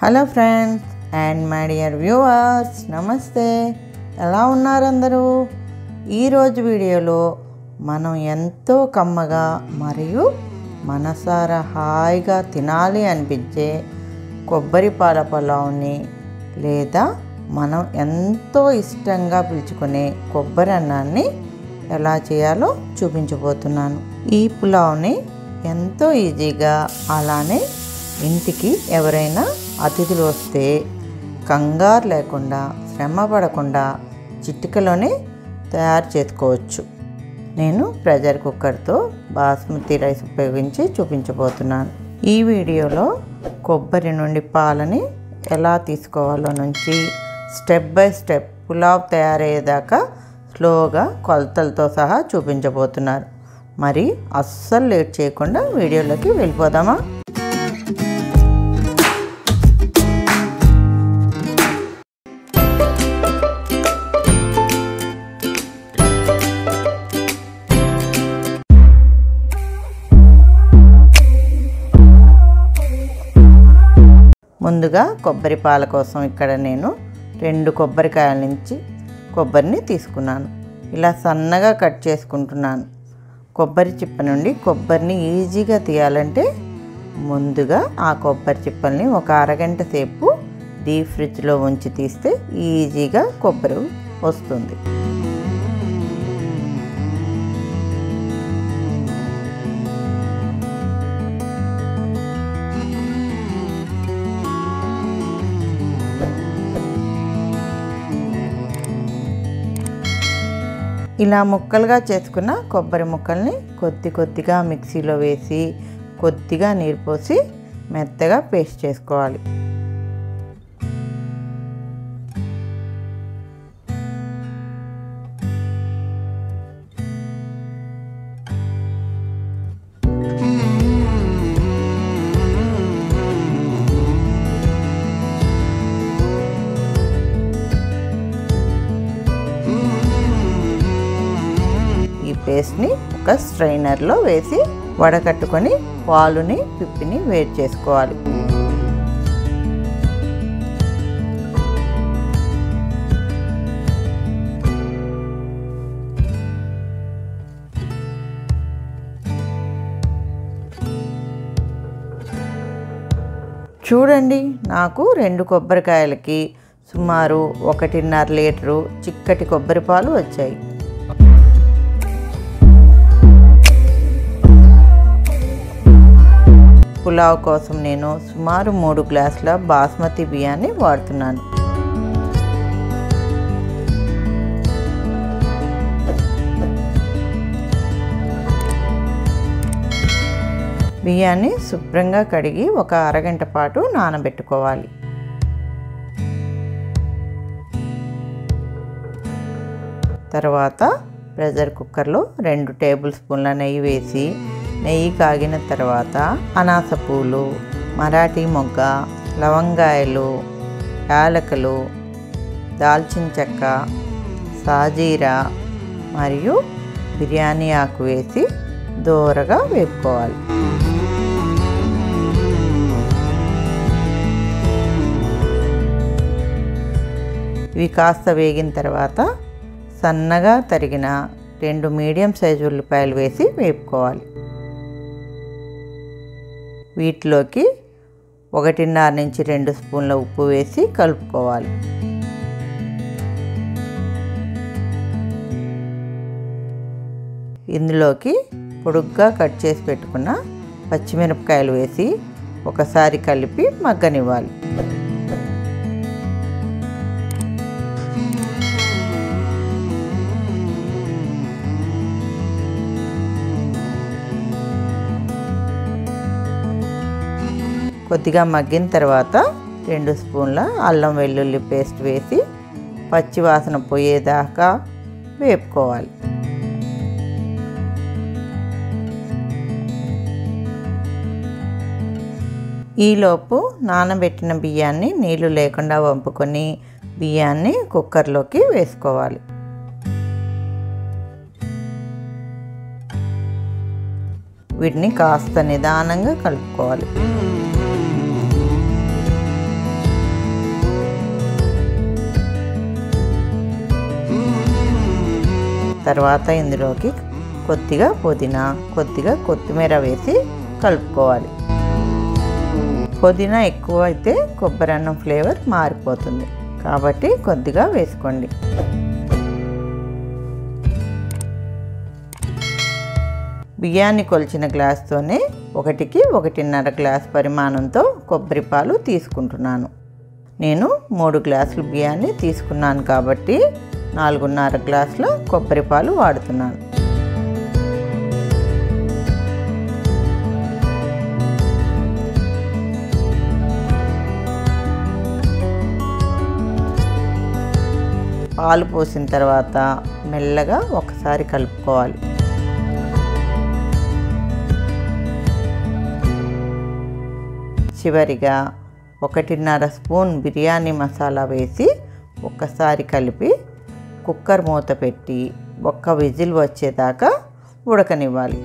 hello friends and my dear viewers నమస్తే ఎలా ఉన్నారు అందరూ ఈరోజు వీడియోలో మనం ఎంతో కమ్మగా మరియు మనసారా హాయిగా తినాలి అనిపించే కొబ్బరి పాల పులావ్ని లేదా మనం ఎంతో ఇష్టంగా పిలుచుకునే కొబ్బరి అన్నాన్ని ఎలా చేయాలో చూపించబోతున్నాను ఈ పులావ్ని ఎంతో ఈజీగా అలానే ఇంటికి ఎవరైనా అతిథులు వస్తే కంగారు లేకుండా శ్రమ పడకుండా చిటికలోనే తయారు చేసుకోవచ్చు నేను ప్రెషర్ కుక్కర్తో బాస్మతి రైస్ ఉపయోగించి చూపించబోతున్నాను ఈ వీడియోలో కొబ్బరి నుండి పాలని ఎలా తీసుకోవాలో నుంచి స్టెప్ బై స్టెప్ పులావ్ తయారయ్యేదాకా స్లోగా కొలతలతో సహా చూపించబోతున్నారు మరి అస్సలు లేట్ చేయకుండా వీడియోలోకి వెళ్ళిపోదామా ముందుగా కొబ్బరి పాల కోసం ఇక్కడ నేను రెండు కొబ్బరికాయల నుంచి కొబ్బరిని తీసుకున్నాను ఇలా సన్నగా కట్ చేసుకుంటున్నాను కొబ్బరి చిప్ప నుండి కొబ్బరిని ఈజీగా తీయాలంటే ముందుగా ఆ కొబ్బరి చిప్పల్ని ఒక అరగంట సేపు డీప్ ఫ్రిడ్జ్లో ఉంచి తీస్తే ఈజీగా కొబ్బరి వస్తుంది ఇలా ముక్కలుగా చేసుకున్న కొబ్బరి ముక్కల్ని కొద్ది కొద్దిగా మిక్సీలో వేసి కొద్దిగా నీరు పోసి మెత్తగా పేస్ట్ చేసుకోవాలి ఈ పేస్ట్ని ఒక స్ట్రైనర్లో వేసి వడకట్టుకొని పాలుని పిప్పిని వేడి చేసుకోవాలి చూడండి నాకు రెండు కొబ్బరికాయలకి సుమారు ఒకటిన్నర లీటరు చిక్కటి కొబ్బరి పాలు వచ్చాయి పులావ్ కోసం నేను సుమారు మూడు గ్లాసుల బాస్మతి బియ్యాన్ని వాడుతున్నాను బియ్యాన్ని శుభ్రంగా కడిగి ఒక అరగంట పాటు నానబెట్టుకోవాలి తర్వాత ప్రెషర్ కుక్కర్లో రెండు టేబుల్ స్పూన్ల నెయ్యి వేసి నెయ్యి కాగిన తర్వాత అనాస పూలు మరాఠీ మొగ్గ లవంగాయలు యాలకులు దాల్చిన చెక్క సాజీరా మరియు బిర్యానీ ఆకు వేసి దూరగా వేపుకోవాలి ఇవి కాస్త వేగిన తర్వాత సన్నగా తరిగిన రెండు మీడియం సైజు ఉల్లిపాయలు వేసి వేపుకోవాలి వీటిలోకి ఒకటిన్నర నుంచి రెండు స్పూన్ల ఉప్పు వేసి కలుపుకోవాలి ఇందులోకి పొడుగ్గా కట్ చేసి పెట్టుకున్న పచ్చిమిరపకాయలు వేసి ఒకసారి కలిపి మగ్గనివ్వాలి కొద్దిగా మగ్గిన తర్వాత రెండు స్పూన్ల అల్లం వెల్లుల్లి పేస్ట్ వేసి పచ్చి వాసన పోయేదాకా వేపుకోవాలి ఈలోపు నానబెట్టిన బియ్యాన్ని నీళ్లు లేకుండా వంపుకొని బియ్యాన్ని కుక్కర్లోకి వేసుకోవాలి వీటిని కాస్త నిదానంగా కలుపుకోవాలి తర్వాత ఇందులోకి కొద్దిగా పుదీనా కొద్దిగా కొత్తిమీర వేసి కలుపుకోవాలి పుదీనా ఎక్కువ అయితే కొబ్బరి అన్నం ఫ్లేవర్ మారిపోతుంది కాబట్టి కొద్దిగా వేసుకోండి బియ్యాన్ని కొలిచిన గ్లాస్తోనే ఒకటికి ఒకటిన్నర గ్లాస్ పరిమాణంతో కొబ్బరి పాలు తీసుకుంటున్నాను నేను మూడు గ్లాసులు బియ్యాన్ని తీసుకున్నాను కాబట్టి నాలుగున్నర గ్లాసుల కొబ్బరి పాలు వాడుతున్నాను పాలు పోసిన తర్వాత మెల్లగా ఒకసారి కలుపుకోవాలి చివరిగా ఒకటిన్నర స్పూన్ బిర్యానీ మసాలా వేసి ఒక్కసారి కలిపి కుక్కర్ మూత పెట్టి ఒక్క విజిల్ వచ్చేదాకా ఉడకనివ్వాలి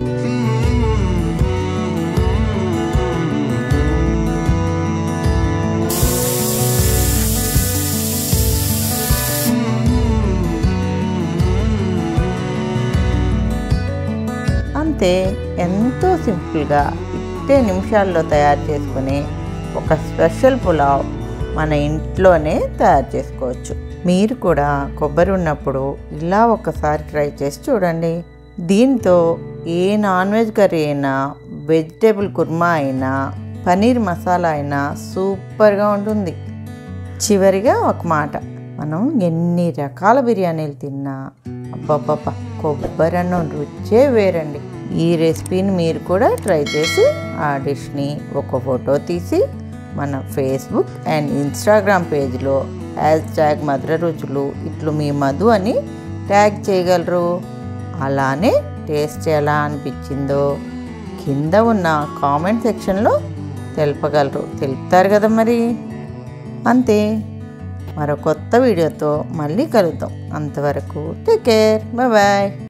అంతే ఎంతో సింపుల్గా ఇట్టే నిమిషాల్లో తయారు చేసుకుని ఒక స్పెషల్ పులావ్ మన ఇంట్లోనే తయారు చేసుకోవచ్చు మీరు కూడా కొబ్బరి ఉన్నప్పుడు ఇలా ఒకసారి ట్రై చేసి చూడండి దీంతో ఏ నాన్ వెజ్ కర్రీ అయినా వెజిటేబుల్ కుర్మా అయినా పనీర్ మసాలా అయినా సూపర్గా ఉంటుంది చివరిగా ఒక మాట మనం ఎన్ని రకాల బిర్యానీలు తిన్నా అబ్బబ్బబ్బా కొబ్బరి అన్నం రుచే వేరండి ఈ రెసిపీని మీరు కూడా ట్రై చేసి ఆ డిష్ని ఒక ఫోటో తీసి మన ఫేస్బుక్ అండ్ ఇన్స్టాగ్రామ్ పేజ్లో హ్యాష్ ట్యాగ్ మధుర రుచులు ఇట్లు మీ మధు అని ట్యాగ్ చేయగలరు అలానే టేస్ట్ ఎలా అనిపించిందో కింద ఉన్న కామెంట్ సెక్షన్లో తెలపగలరు తెలుపుతారు కదా మరి అంతే మరో కొత్త వీడియోతో మళ్ళీ కలుద్దాం అంతవరకు టేక్ కేర్ బాయ్